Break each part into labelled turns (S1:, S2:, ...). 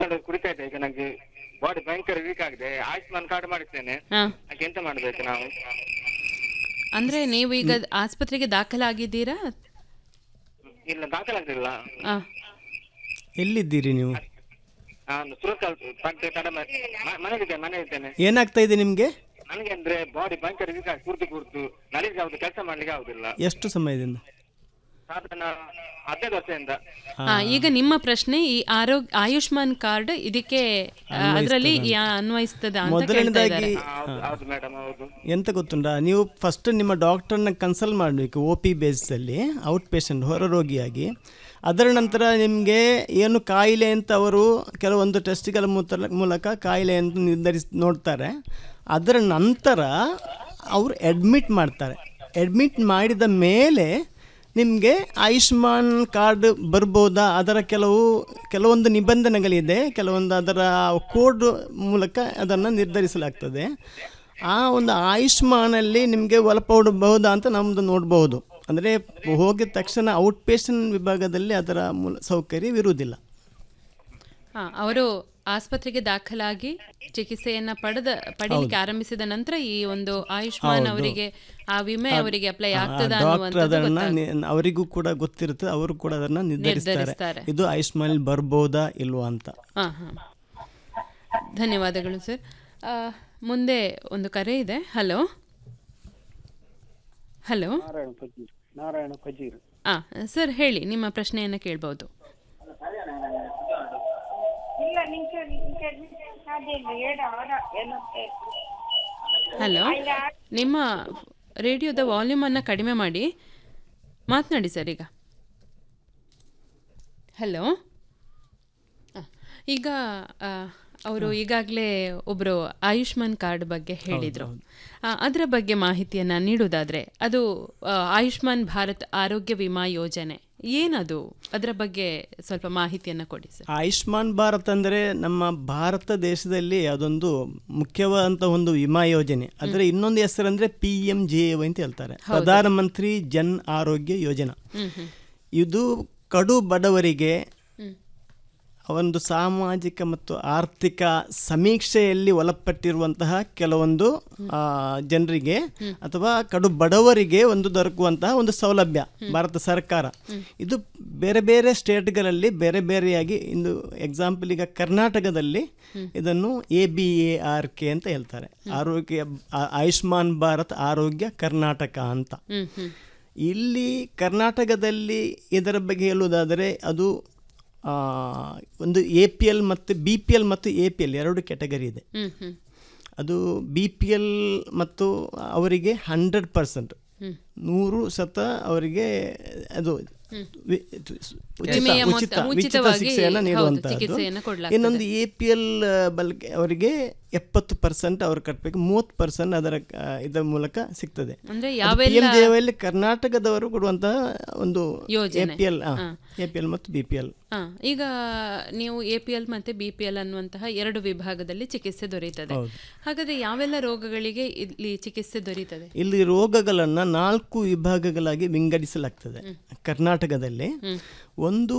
S1: ಕುಡಿತಾ ಇದ್ದೆ ಈಗ ನಂಗೆ ಬಾಡಿ ಭಯಂಕರ ವೀಕ್ ಆಗಿದೆ ಆಯುಷ್ಮಾನ್ ಕಾರ್ಡ್ ಮಾಡಿಸ್ತೇನೆ
S2: ಹಾ
S1: ಅದಕ್ಕೆ ಎಂತ ಮಾಡ್ಬೇಕು ನಾವು
S2: ಅಂದ್ರೆ ನೀವು ಈಗ ಆಸ್ಪತ್ರೆಗೆ ದಾಖಲಾಗಿದ್ದೀರಾ
S1: ಇಲ್ಲ ದಾಖಲಾಗ್ತಿಲ್ಲ
S2: ಆ,
S3: ಎಲ್ಲಿದ್ದೀರಿ ನೀವು
S1: ನಾನು ಸುರತ್ಕಲ್ ಪಕ್ಕ ತಡ ಮನೆಗಿದ್ದೇನೆ ಮನೆ ಇದ್ದೇನೆ
S3: ಏನಾಗ್ತಾ ಇದೆ ನಿಮಗೆ
S1: ನನಗೆ ಅಂದ್ರೆ ಬಾಡಿ ಭಯಂಕರ ವೀಕ್ ಆಗಿ ಕುರ್ತು ಕುರ್ತು ನಲಿಗೆ ಆಗುದು ಕೆಲಸ ಮಾಡ್ಲಿಕ್ಕೆ ಆಗುದಿಲ್ಲ
S3: ಎಷ್ಟು ಸಮಯದಿಂದ
S1: ಸಾಧಾರಣ ಹದಿನೈದು ವರ್ಷದಿಂದ
S2: ಆ, ಈಗ ನಿಮ್ಮ ಪ್ರಶ್ನೆ ಈ ಆರೋಗ್ಯ ಆಯುಷ್ಮಾನ್ ಕಾರ್ಡ್ ಇದಕ್ಕೆ ಅದರಲ್ಲಿ ಅನ್ವಯಿಸ್ತದ ಅಂತ ಕೇಳ್ತಾ ಇದ್ದಾರೆ
S3: ಮೊದಲನೇದಾಗಿ
S1: ಹಾ, ಹೌದು ಹೌದು ಮೇಡಮ್ ಹೌದು
S3: ಎಂತ ಗೊತ್ತುಂಟಾ ನೀವು ಫಸ್ಟ್ ನಿಮ್ಮ ಡಾಕ್ಟರ್ನ ಕನ್ಸಲ್ಟ್ ಮಾಡಬೇಕು ಒ ಪಿ ಬೇಸಲ್ಲಿ ಔಟ್ ಪೇಷಂಟ್ ಹೊರ ರೋಗಿಯಾಗಿ ಅದರ ನಂತರ ನಿಮಗೆ ಏನು ಕಾಯಿಲೆ ಅಂತ ಅವರು ಕೆಲವೊಂದು ಟೆಸ್ಟ್ಗಳ ಮೂಲ ಮೂಲಕ ಕಾಯಿಲೆ ಅಂತ ನಿರ್ಧರಿಸಿ ನೋಡ್ತಾರೆ ಅದರ ನಂತರ ಅವರು ಅಡ್ಮಿಟ್ ಮಾಡ್ತಾರೆ ಅಡ್ಮಿಟ್ ಮಾಡಿದ ಮೇಲೆ ನಿಮಗೆ ಆಯುಷ್ಮಾನ್ ಕಾರ್ಡ್ ಬರ್ಬೋದಾ ಅದರ ಕೆಲವು ಕೆಲವೊಂದು ನಿಬಂಧನೆಗಳಿದೆ ಕೆಲವೊಂದು ಅದರ ಕೋಡ್ ಮೂಲಕ ಅದನ್ನು ನಿರ್ಧರಿಸಲಾಗ್ತದೆ ಆ ಒಂದು ಆಯುಷ್ಮಾನಲ್ಲಿ ನಿಮಗೆ ಒಳಪಡಬಹುದಾ ಅಂತ ನಮ್ಮದು ನೋಡ್ಬೋದು ಅಂದರೆ ಹೋಗಿದ ತಕ್ಷಣ ಔಟ್ ಪೇಷಂಟ್ ವಿಭಾಗದಲ್ಲಿ ಅದರ ಮೂಲ ಸೌಕರ್ಯವಿರುವುದಿಲ್ಲ
S2: ಹಾ ಅವರು ಆಸ್ಪತ್ರೆಗೆ ದಾಖಲಾಗಿ ಚಿಕಿತ್ಸೆಯನ್ನ ಪಡೆದ ಪಡೀಲಿಕ್ಕೆ ಆರಂಭಿಸಿದ ನಂತರ ಈ ಒಂದು ಆಯುಷ್ಮಾನ್ ಅವರಿಗೆ ಆ ವಿಮೆ ಅವರಿಗೆ ಅಪ್ಲೈ ಆಗ್ತದ
S3: ಡಾಕ್ಟರ್
S2: ಅನ್ನುವಂಥದ್ದು
S3: ಅದನ್ನು
S2: ಗೊತ್ತಾಗ್ತದೆ.
S3: ನಿ- ಅವರಿಗೂ ಕೂಡ ಗೊತ್ತಿರುತ್ತೆ ಅವರು ಕೂಡ ಅದನ್ನು ನಿರ್ಧರಿಸ್ತಾರೆ
S2: ನಿರ್ಧರಿಸ್ತಾರೆ.
S3: ಇದು ಆಯುಷ್ಮಾನ್ ಬರ್ಬೋದಾ ಇಲ್ವಾ ಅಂತ
S2: ಹಾ ಹಾ ಧನ್ಯವಾದಗಳು ಸರ್ ಆ, ಮುಂದೆ ಒಂದು ಕರೆ ಇದೆ ಹಲೋ ಹಲೋ
S4: ನಾರಾಯಣ ಫಜೀರ್ ನಾರಾಯಣ ಫಜೀರ್
S2: ಆ ಸರ್ ಹೇಳಿ ನಿಮ್ಮ ಪ್ರಶ್ನೆಯನ್ನು ಕೇಳ್ಬೋದು
S5: ಇಲ್ಲ ನಿಂಗೆ ನಿಂಗೆ ಸಾಧ್ಯ ಇಲ್ಲ ಏಡ ಅವರ ಏನಂತೆ
S2: ಹಲೋ ನಿಮ್ಮ ರೇಡಿಯೋದ ವಾಲ್ಯೂಮನ್ನು ಕಡಿಮೆ ಮಾಡಿ ಮಾತನಾಡಿ ಸರ್ ಈಗ ಹಲೋ ಆ, ಈಗ ಅವರು ಈಗಾಗಲೇ ಒಬ್ಬರು ಆಯುಷ್ಮಾನ್ ಕಾರ್ಡ್ ಬಗ್ಗೆ ಹೇಳಿದರು ಅದರ ಬಗ್ಗೆ ಮಾಹಿತಿಯನ್ನು ನೀಡುವುದಾದರೆ ಅದು ಆ, ಆಯುಷ್ಮಾನ್ ಭಾರತ್ ಆರೋಗ್ಯ ವಿಮಾ ಯೋಜನೆ ಏನದು ಅದರ ಬಗ್ಗೆ ಸ್ವಲ್ಪ ಮಾಹಿತಿಯನ್ನು ಕೊಡಿ ಸರ್
S3: ಆಯುಷ್ಮಾನ್ ಭಾರತ್ ಅಂದರೆ ನಮ್ಮ ಭಾರತ ದೇಶದಲ್ಲಿ ಅದೊಂದು ಮುಖ್ಯವಾದಂಥ ಒಂದು ವಿಮಾ ಯೋಜನೆ ಅದರ ಇನ್ನೊಂದು ಹೆಸರಂದ್ರೆ ಪಿ ಎಂ ಜೆ ವೈ ಅಂತ ಹೇಳ್ತಾರೆ ಪ್ರಧಾನಮಂತ್ರಿ ಜನ್ ಆರೋಗ್ಯ ಯೋಜನಾ ಇದು ಕಡು ಬಡವರಿಗೆ ಒಂದು ಸಾಮಾಜಿಕ ಮತ್ತು ಆರ್ಥಿಕ ಸಮೀಕ್ಷೆಯಲ್ಲಿ ಒಳಪಟ್ಟಿರುವಂತಹ ಕೆಲವೊಂದು ಆ, ಜನರಿಗೆ ಅಥವಾ ಕಡು ಬಡವರಿಗೆ ಒಂದು ದೊರಕುವಂತಹ ಒಂದು ಸೌಲಭ್ಯ ಭಾರತ ಸರ್ಕಾರ ಇದು ಬೇರೆ ಬೇರೆ ಸ್ಟೇಟ್ಗಳಲ್ಲಿ ಬೇರೆ ಬೇರೆಯಾಗಿ ಇಂದು ಎಕ್ಸಾಂಪಲ್ ಈಗ ಕರ್ನಾಟಕದಲ್ಲಿ ಇದನ್ನು A B A R K ಅಂತ ಹೇಳ್ತಾರೆ ಆರೋಗ್ಯ ಆ- ಆಯುಷ್ಮಾನ್ ಭಾರತ್ ಆರೋಗ್ಯ ಕರ್ನಾಟಕ ಅಂತ
S2: ಹ್ಮ್ ಹ್ಮ್
S3: ಇಲ್ಲಿ ಕರ್ನಾಟಕದಲ್ಲಿ ಇದರ ಬಗ್ಗೆ ಹೇಳುವುದಾದರೆ ಅದು ಆ, ಒಂದು ಎ ಪಿ ಎಲ್ ಮತ್ತು ಬಿ ಪಿ ಎಲ್ ಮತ್ತು ಎ ಪಿ ಎಲ್ ಎರಡು ಕ್ಯಾಟಗರಿ ಇದೆ
S2: ಹ್ಮ್ ಹ್ಮ್
S3: ಅದು ಬಿ ಪಿ ಎಲ್ ಮತ್ತು ಅವರಿಗೆ ಹಂಡ್ರೆಡ್ ಪರ್ಸೆಂಟ್ ನೂರು ಶತ ಅವರಿಗೆ ಅದು ವಿ- ಉಚಿತ
S2: ವಿಮೆಯ ಮೊತ್ತ-
S3: ಉಚಿತ ಉಚಿತ
S2: ಉಚಿತವಾಗಿ
S3: ಶಿಕ್ಷೆಯನ್ನು
S2: ಹೌದು,
S3: ನೀಡುವಂತಹದ್ದು
S2: ಚಿಕಿತ್ಸೆಯನ್ನು ಕೊಡ್ಲಾಗ್ತದೆ.
S3: ಇನ್ನೊಂದು ಎ ಪಿ ಎಲ್ ಬಲ್ಗೆ ಅವರಿಗೆ ಎಪ್ಪತ್ತು ಪರ್ಸೆಂಟ್ ಅವರು ಕಟ್ಟಬೇಕು ಮೂವತ್ತು ಪರ್ಸೆಂಟ್ ಅದರ ಆ, ಇದರ ಮೂಲಕ ಸಿಗ್ತದೆ
S2: ಅಂದ್ರೆ
S3: ಅದು
S2: ಯಾವೆಲ್ಲ
S3: PMJY ಕರ್ನಾಟಕದವರು ಕೊಡುವಂತಹ ಒಂದು ಎ
S2: ಯೋಜನೆ.
S3: P L A P L ಮತ್ತು ಬಿ ಪಿ ಎಲ್
S2: ಆ, ಈಗ ನೀವು ಎ ಪಿ ಎಲ್ ಮತ್ತು ಬಿ ಪಿ ಎಲ್ ಅನ್ನುವಂತಹ ಎರಡು ವಿಭಾಗದಲ್ಲಿ ಚಿಕಿತ್ಸೆ ದೊರೆಯುತ್ತದೆ ಹಾಗಾದ್ರೆ ಯಾವೆಲ್ಲ ರೋಗಗಳಿಗೆ ಇಲ್ಲಿ ಚಿಕಿತ್ಸೆ ದೊರೆಯುತ್ತದೆ
S3: ಇಲ್ಲಿ ರೋಗಗಳನ್ನು ನಾಲ್ಕು ವಿಭಾಗಗಳಾಗಿ ವಿಂಗಡಿಸಲಾಗ್ತದೆ ಕರ್ನಾಟಕದಲ್ಲಿ ಒಂದು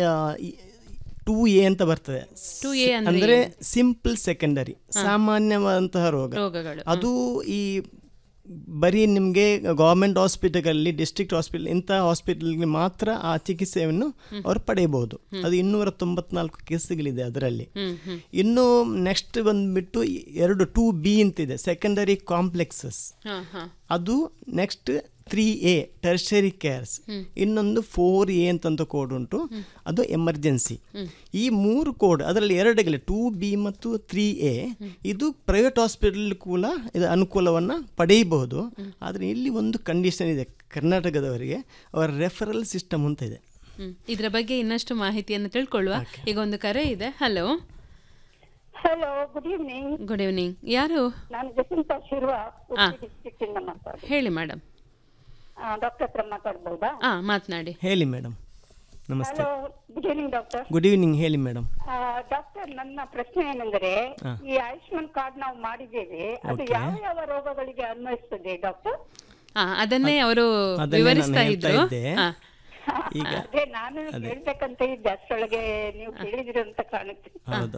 S3: ಟೂ ಎ ಅಂತ ಬರ್ತದೆ
S2: 2A ಅಂದ್ರೆ
S3: ಅಂದ್ರೆ ಸಿಂಪಲ್ ಸೆಕೆಂಡರಿ ಸಾಮಾನ್ಯವಾದಂತಹ ರೋಗ
S2: ರೋಗಗಳು
S3: ಅದು ಈ ಬರೀ ನಿಮಗೆ ಗೌರ್ಮೆಂಟ್ ಹಾಸ್ಪಿಟಲಲ್ಲಿ ಡಿಸ್ಟ್ರಿಕ್ಟ್ ಹಾಸ್ಪಿಟಲ್ ಇಂಥ ಹಾಸ್ಪಿಟಲ್ಗೆ ಮಾತ್ರ ಆ ಚಿಕಿತ್ಸೆಯನ್ನು ಅವರು ಪಡೆಯಬಹುದು ಅದು ಇನ್ನೂರ ತೊಂಬತ್ನಾಲ್ಕು ಕೇಸ್ಗಳಿದೆ ಅದರಲ್ಲಿ ಇನ್ನು ನೆಕ್ಸ್ಟ್ ಬಂದ್ಬಿಟ್ಟು ಎರಡು ಟೂ ಬಿ ಅಂತಿದೆ ಸೆಕೆಂಡರಿ ಕಾಂಪ್ಲೆಕ್ಸಸ್
S2: ಹಾ ಹಾ
S3: ಅದು next three A tertiary cares ಇನ್ನೊಂದು ಫೋರ್ ಎ ಅಂತಂದು ಕೋಡ್ ಉಂಟು ಅದು ಎಮರ್ಜೆನ್ಸಿ ಈ ಮೂರು ಕೋಡ್ ಅದರಲ್ಲಿ ಎರಡಗಲಿ ಟೂ ಬಿ ಮತ್ತು ತ್ರೀ ಎ ಇದು ಪ್ರೈವೇಟ್ ಹಾಸ್ಪಿಟಲ್ ಕೂಡ ಇದು ಅನುಕೂಲವನ್ನು ಪಡೆಯಬಹುದು ಆದರೆ ಇಲ್ಲಿ ಒಂದು ಕಂಡೀಷನ್ ಇದೆ ಕರ್ನಾಟಕದವರಿಗೆ ಅವರ ರೆಫರಲ್ ಸಿಸ್ಟಮ್ ಅಂತ ಇದೆ
S2: ಹ್ಮ್. ಇದ್ರ ಬಗ್ಗೆ ಇನ್ನಷ್ಟು ಮಾಹಿತಿಯನ್ನು ತಿಳ್ಕೊಳ್ಳುವ ಈಗ ಒಂದು ಕರೆ ಇದೆ hello
S5: hello good evening
S2: good evening ಯಾರು
S5: ನಾನು ಜಸಿಂತಾ ಶಿರ್ವ
S2: ಆ.
S5: ಡಿಸ್ಟ್ರಿಕ್ಟ್ ಇಂದ ಮಾತಾಡ್ತೀನಿ
S2: ಹೇಳಿ ಮೇಡಮ್
S5: ಡಾಕ್ಟರ್ ಹತ್ರ ಮಾತಾಡ್ಬೋದಾ
S2: ಆ ಮಾತನಾಡಿ
S3: ಹೇಳಿ ಮೇಡಮ್ ನಮಸ್ತೆ
S5: hello good evening doctor
S3: good evening ಹೇಳಿ ಮೇಡಮ್
S5: ಡಾಕ್ಟರ್ ನನ್ನ ಪ್ರಶ್ನೆ ಏನೆಂದರೆ
S3: ಹಾ.
S5: ಈ ಆಯುಷ್ಮಾನ್ ಕಾರ್ಡ್ ನಾವು ಮಾಡಿದ್ದೇವೆ ಅದು ಯಾವ ಯಾವ ರೋಗಗಳಿಗೆ ಅನ್ವಯಿಸ್ತದೆ ಡಾಕ್ಟರ್
S2: ಆ ಅದನ್ನೇ ಅವರು
S3: ಅದನ್ನೇ ನಾನು
S2: ವಿವರಿಸ್ತಾ
S3: ಹೇಳ್ತಾ
S2: ಇದ್ರು
S3: ಇದ್ದೆ.
S2: ಆ,
S3: ಈಗ
S5: ಅದೇ ನಾನು ಕೇಳ್ಬೇಕಂತ ಇದ್ದೆ ಅಷ್ಟರೊಳಗೆ ನೀವು ಕೇಳಿದಿರಿ ಅಂತ ಕಾಣುತ್ತೆ
S3: ಹೌದು